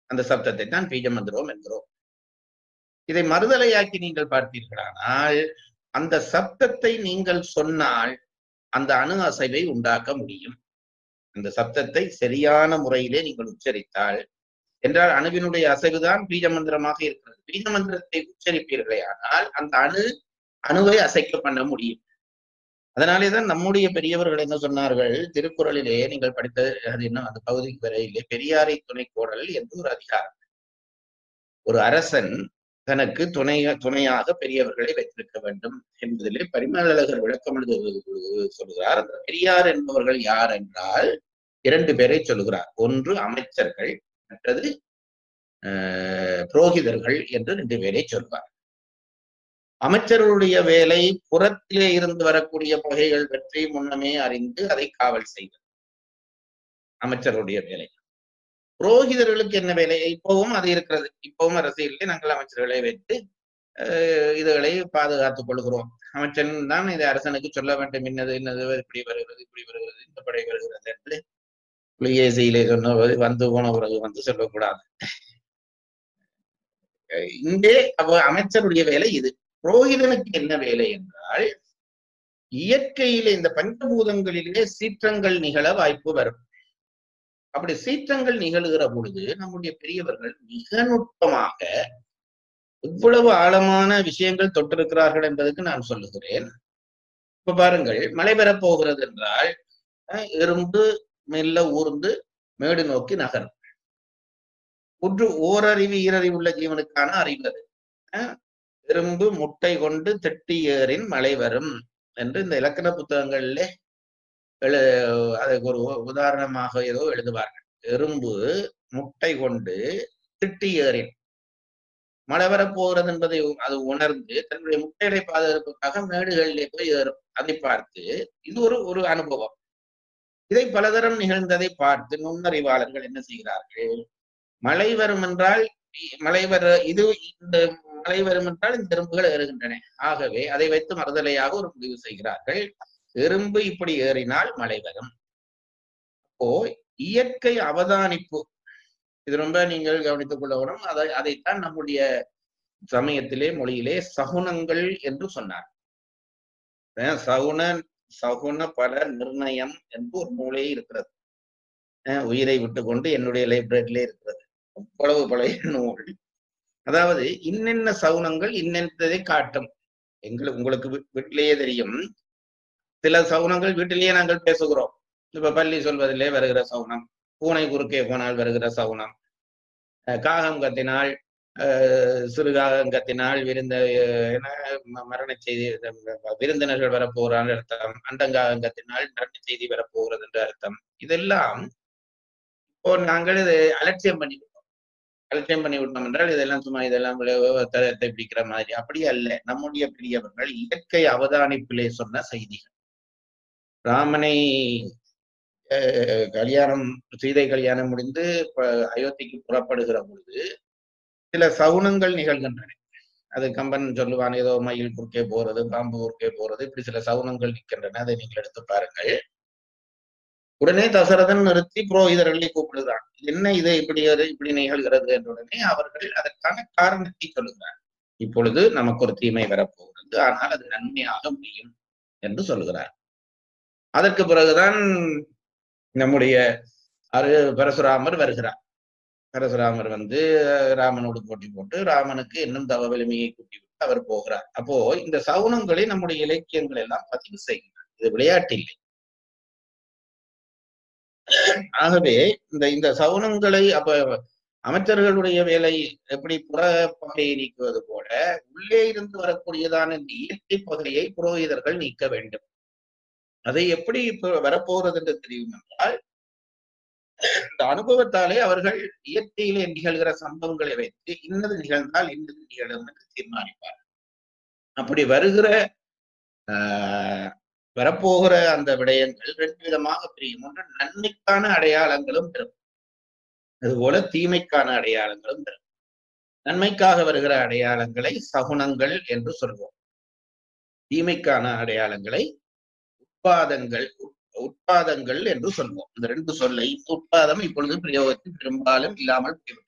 அந்த சப்தத்தை தான் பீஜ மந்திரம் என்கிறோம் இதை மறுதலையாக்கி நீங்கள் பார்த்தீர்களானால் அந்த சப்தத்தை நீங்கள் சொன்னால் அந்த அணு அசைவை உண்டாக்க முடியும் அந்த சப்தத்தை சரியான முறையிலே நீங்கள் உச்சரித்தால் என்றால் அணுவினுடைய அசைவுதான் பீஜ மந்திரமாக இருக்கிறது பீஜ மந்திரத்தை உச்சரிப்பீர்களே ஆனால் அந்த அணு அணுவை அசைக்க பண்ண முடியும் அதனாலேதான் நம்முடைய பெரியவர்கள் என்ன சொன்னார்கள் திருக்குறளிலே நீங்கள் படித்த அது என்ன அந்த பகுதிக்கு வரையிலே பெரியாரை துணை கோடல் என்று ஒரு அதிகாரம் ஒரு அரசன் தனக்கு துணை துணையாக பெரியவர்களை வைத்திருக்க வேண்டும் என்பதிலே பரிமளகர் விளக்கம் எழுதுவது சொல்கிறார் அந்த பெரியார் என்பவர்கள் யார் என்றால் இரண்டு பேரை சொல்லுகிறார் ஒன்று அமைச்சர்கள் மற்றது புரோகிதர்கள் என்று ரெண்டு பேரை சொல்வார் அமைச்சர்களுடைய வேலை புறத்திலே இருந்து வரக்கூடிய பகைகள் பற்றி முன்னமே அறிந்து அதை காவல் செய்வது அமைச்சருடைய வேலை புரோகிதர்களுக்கு என்ன வேலை இப்பவும் அது இருக்கிறது இப்பவும் அரசியலிலே நாங்கள் அமைச்சர்களை வைத்து இதுகளை பாதுகாத்துக் கொள்கிறோம் அமைச்சன் தான் இதை அரசனுக்கு சொல்ல வேண்டும் இன்னது இன்னது இப்படி வருகிறது இப்படி வருகிறது இந்த படை வருகிறது என்று புலிகேசியிலே சொன்ன வந்து போன பிறகு வந்து சொல்லக்கூடாது இங்கே அமைச்சருடைய வேலை இது புரோகிதனுக்கு என்ன வேலை என்றால் இயற்கையிலே இந்த பஞ்சபூதங்களிலே சீற்றங்கள் நிகழ வாய்ப்பு வரும் அப்படி சீற்றங்கள் நிகழுகிற பொழுது நம்முடைய பெரியவர்கள் மிக நுட்பமாக இவ்வளவு ஆழமான விஷயங்கள் தொட்டிருக்கிறார்கள் என்பதற்கு நான் சொல்லுகிறேன் இப்ப பாருங்கள் மழை பெறப் போகிறது என்றால் எறும்பு மெல்ல ஊர்ந்து மேடு நோக்கி நகரும் ஒன்று ஓரறிவு ஈரறிவு உள்ள ஜீவனுக்கான அறிவு அது எறும்பு முட்டை கொண்டு திட்டி ஏறின் மழை வரும் என்று இந்த இலக்கண புத்தகங்கள்ல எழு அதுக்கு ஒரு உதாரணமாக ஏதோ எழுதுவார்கள் எறும்பு முட்டை கொண்டு திட்டி ஏறின் மழை வரப்போகிறது என்பதை அது உணர்ந்து தன்னுடைய முட்டைகளை பாதுகாப்புக்காக மேடுகளிலே போய் ஏறும் அதை பார்த்து இது ஒரு ஒரு அனுபவம் இதை பலதரம் நிகழ்ந்ததை பார்த்து நுண்ணறிவாளர்கள் என்ன செய்கிறார்கள் மழை வரும் என்றால் மழை வர இது இந்த மழை வரும் என்றால் இந்த எறும்புகள் ஏறுகின்றன ஆகவே அதை வைத்து மறுதலையாக ஒரு முடிவு செய்கிறார்கள் எறும்பு இப்படி ஏறினால் மழை வரும் அப்போ இயற்கை அவதானிப்பு இது ரொம்ப நீங்கள் கவனித்துக் கொள்ள வேணும் அதை அதைத்தான் நம்முடைய சமயத்திலே மொழியிலே சகுனங்கள் என்று சொன்னார் சகுன சகுன பல நிர்ணயம் என்று ஒரு நூலே இருக்கிறது உயிரை விட்டு கொண்டு என்னுடைய லைப்ரரியிலே இருக்கிறது அவ்வளவு பழைய நூல் அதாவது இன்னென்ன சவுனங்கள் இன்னென்னதை காட்டும் எங்களுக்கு உங்களுக்கு வீட்டிலேயே தெரியும் சில சவுனங்கள் வீட்டிலேயே நாங்கள் பேசுகிறோம் இப்ப பள்ளி சொல்வதிலே வருகிற சவுனம் பூனை குறுக்கே போனால் வருகிற சவுனம் காகம் கத்தினால் சிறுகாகம் கத்தினால் விருந்த மரண செய்தி விருந்தினர்கள் வரப்போகிறான் அர்த்தம் அண்டங்காகம் கத்தினால் மரண செய்தி வரப்போகிறது என்று அர்த்தம் இதெல்லாம் இப்போ நாங்கள் இதை அலட்சியம் பண்ணி விட்டோம் அலட்சியம் பண்ணி விட்டோம் என்றால் இதெல்லாம் சும்மா இதெல்லாம் தரத்தை பிடிக்கிற மாதிரி அப்படி அல்ல நம்முடைய பெரியவர்கள் இயற்கை அவதானிப்பிலே சொன்ன செய்திகள் ராமனை கல்யாணம் சீதை கல்யாணம் முடிந்து அயோத்திக்கு புறப்படுகிற பொழுது சில சகுனங்கள் நிகழ்கின்றன அது கம்பன் சொல்லுவான் ஏதோ மயில் குறுக்கே போறது பாம்பு குறுக்கே போறது இப்படி சில சகுனங்கள் நிற்கின்றன அதை நீங்கள் எடுத்து பாருங்கள் உடனே தசரதன் நிறுத்தி புரோகிதர்களை கூப்பிடுகிறான் என்ன இது இப்படி இப்படி நிகழ்கிறது என்ற உடனே அவர்கள் அதற்கான காரணத்தை சொல்லுகிறார் இப்பொழுது நமக்கு ஒரு தீமை வரப்போகிறது ஆனால் அது நன்மையாக முடியும் என்று சொல்லுகிறார் அதற்கு பிறகுதான் நம்முடைய அரு பரசுராமர் வருகிறார் பரசுராமர் வந்து ராமனோடு போட்டி போட்டு ராமனுக்கு இன்னும் தவ வலிமையை கூட்டி விட்டு அவர் போகிறார் அப்போ இந்த சவுனங்களை நம்முடைய இலக்கியங்கள் எல்லாம் பதிவு செய்கின்றன இது விளையாட்டில்லை ஆகவே இந்த இந்த சவுனங்களை அப்ப அமைச்சர்களுடைய வேலை எப்படி புற பகையை நீக்குவது போல உள்ளே இருந்து வரக்கூடியதான இந்த இயற்கை பகையை புரோகிதர்கள் நீக்க வேண்டும் அதை எப்படி வரப்போகிறது என்று தெரியும் என்றால் இந்த அனுபவத்தாலே அவர்கள் இயற்கையிலே நிகழ்கிற சம்பவங்களை வைத்து இன்னது நிகழ்ந்தால் இன்னது நிகழும் என்று தீர்மானிப்பார் அப்படி வருகிற ஆஹ் வரப்போகிற அந்த விடயங்கள் ரெண்டு விதமாக பிரியும் ஒன்று நன்மைக்கான அடையாளங்களும் பெறும் அதுபோல தீமைக்கான அடையாளங்களும் பெறும் நன்மைக்காக வருகிற அடையாளங்களை சகுனங்கள் என்று சொல்வோம் தீமைக்கான அடையாளங்களை உட்பாதங்கள் உட்பாதங்கள் என்று சொல்வோம் இந்த ரெண்டு சொல்லை உட்பாதம் இப்பொழுது பிரயோகத்தில் பெரும்பாலும் இல்லாமல் போய்விட்டது